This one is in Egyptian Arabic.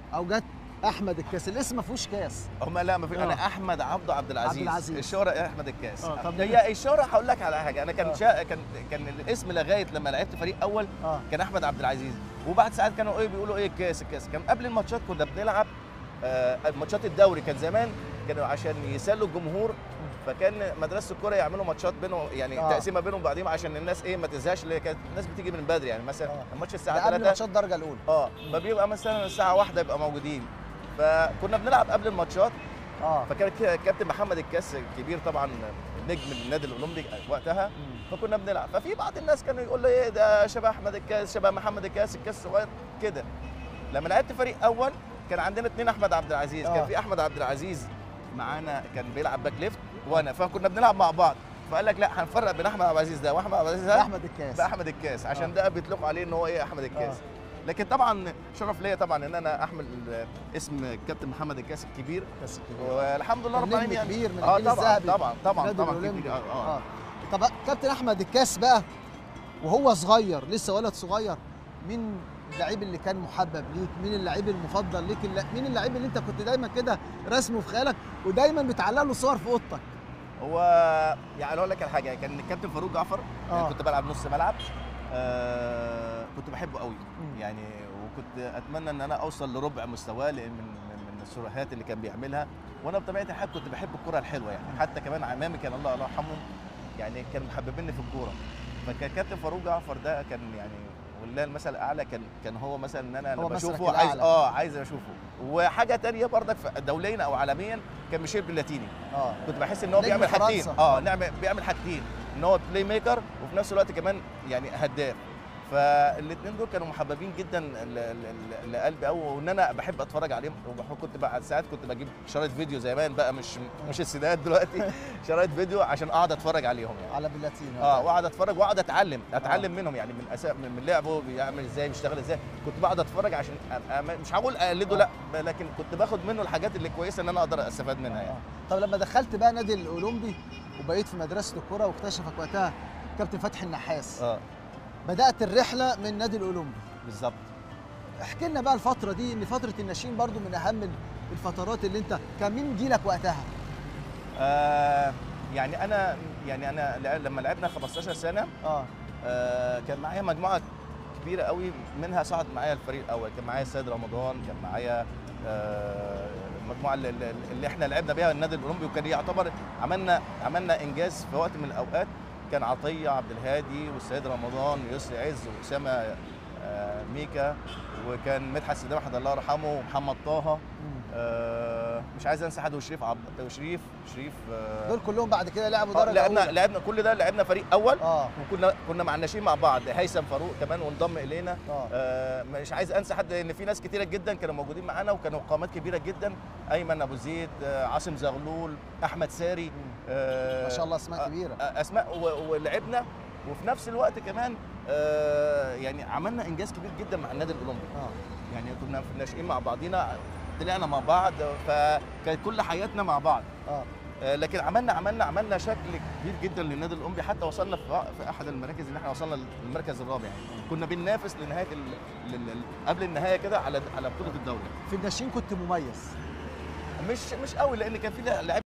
او جت احمد الكاس الاسم ما فيهوش كاس هم لا ما في آه. انا احمد عبده عبد العزيز, عبد العزيز. الشهره احمد الكاس آه، طب هي الشهره هقول لك على حاجه انا كان آه. شا... كان كان الاسم لغايه لما لعبت فريق اول اه كان احمد عبد العزيز وبعد ساعات كانوا ايه بيقولوا ايه الكاس الكاس كان قبل الماتشات كنا بنلعب آه ماتشات الدوري كان زمان كانوا عشان يسلوا الجمهور فكان مدرسه الكوره يعملوا ماتشات بينهم يعني آه. آه. تقسيمه بينهم بعضهم عشان الناس ايه ما تزهقش اللي كانت الناس بتيجي من بدري يعني مثلا آه. الماتش ده الساعه قبل 3 ماتشات الدرجه الاولى اه فبيبقى مثلا الساعه واحدة يبقى موجودين فكنا بنلعب قبل الماتشات اه فكان ك- كابتن محمد الكاس الكبير طبعا نجم النادي الاولمبي وقتها مم. فكنا بنلعب ففي بعض الناس كانوا يقول لي ايه ده شبه احمد الكاس شبه محمد الكاس الكاس صغير كده لما لعبت فريق اول كان عندنا اثنين احمد عبد العزيز آه. كان في احمد عبد العزيز معانا كان بيلعب باك ليفت وانا فكنا بنلعب مع بعض فقال لك لا هنفرق بين احمد عبد العزيز ده واحمد عبد العزيز ده ده احمد الكاس ده احمد الكاس عشان آه. ده بيطلقوا عليه ان هو ايه احمد الكاس لكن طبعا شرف ليا طبعا ان انا احمل اسم الكابتن محمد الكاس الكبير كاس الكبير والحمد لله رب نجم العالمين يعني كبير من اه الجيل طبعا الذهبي طبعا طبعا النادي طبعا الأولمبي. كبير اه اه طب كابتن احمد الكاس بقى وهو صغير لسه ولد صغير مين اللعيب اللي كان محبب ليك مين اللعيب المفضل ليك الل- مين اللعيب اللي انت كنت دايما كده رسمه في خيالك ودايما بتعلق له صور في اوضتك هو يعني اقول لك على حاجه كان الكابتن فاروق جعفر آه. يعني كنت بلعب نص ملعب آه كنت بحبه قوي مم. يعني وكنت اتمنى ان انا اوصل لربع مستواه لان من من من السرعات اللي كان بيعملها وانا بطبيعه الحال كنت بحب الكره الحلوه يعني حتى كمان عمامي كان الله الله يرحمهم يعني كان محببني في الكوره فكان كابتن فاروق جعفر ده كان يعني ولله المثل الاعلى كان كان هو مثلا ان انا هو لما مثلك بشوفه عايز الأعلى. اه عايز اشوفه وحاجه تانية برضك ف- دوليا او عالميا كان ميشيل بلاتيني اه كنت بحس ان هو نجم بيعمل حاجتين فرنسا. اه نعمل بيعمل حاجتين ان هو بلاي ميكر وفي نفس الوقت كمان يعني هداف فالاثنين دول كانوا محببين جدا ل- ل- ل- لقلبي قوي وان انا بحب اتفرج عليهم وكنت بقى ساعات كنت بجيب شرايط فيديو زمان بقى مش مش السيدات دلوقتي شرايط فيديو عشان اقعد اتفرج عليهم يعني على بلاتينو اه واقعد اتفرج واقعد اتعلم اتعلم منهم يعني من أسا... من من لعبه بيعمل ازاي بيشتغل ازاي كنت بقعد اتفرج عشان أبقى مش هقول اقلده لا لكن كنت باخد منه الحاجات اللي كويسه ان انا اقدر استفاد منها يعني آه. طب لما دخلت بقى نادي الاولمبي وبقيت في مدرسه الكره واكتشفك وقتها كابتن فتحي النحاس اه بدات الرحله من نادي الاولمبي بالظبط احكي لنا بقى الفتره دي ان فتره الناشئين برضو من اهم الفترات اللي انت كان مين جيلك وقتها آه يعني انا يعني انا لع- لما لعبنا 15 سنه اه آه كان معايا مجموعه كبيره قوي منها صعد معايا الفريق الاول كان معايا السيد رمضان كان معايا آه المجموعه اللي, اللي- اللي احنا لعبنا بيها النادي الاولمبي وكان يعتبر عملنا عملنا انجاز في وقت من الاوقات كان عطيه عبد الهادي والسيد رمضان ويسري عز واسامه آه ميكا وكان مدحت سيدي احمد الله يرحمه ومحمد طه مم. آه مش عايز انسى حد وشريف عبد وشريف شريف آه دول كلهم بعد كده لعبوا آه، درجه لعبنا أولى. لعبنا كل ده لعبنا فريق اول اه وكنا كنا مع الناشئين مع بعض هيثم فاروق كمان وانضم الينا اه آه مش عايز انسى حد لان في ناس كتيره جدا كانوا موجودين معانا وكانوا قامات كبيره جدا ايمن ابو زيد آه عاصم زغلول احمد ساري مم. آه ما شاء الله اسماء آه، كبيره آه، اسماء و- ولعبنا وفي نفس الوقت كمان آه يعني عملنا انجاز كبير جدا مع النادي الاولمبي اه يعني كنا في الناشئين مع بعضينا طلعنا مع بعض فكانت كل حياتنا مع بعض اه آه، لكن عملنا عملنا عملنا شكل كبير جدا للنادي الاولمبي حتى وصلنا في في احد المراكز ان احنا وصلنا للمركز الرابع يعني كنا بننافس لنهايه ال... لل- لل- قبل النهايه كده على على بطوله الدوري في الناشئين كنت مميز مش مش قوي لان كان في لعيبه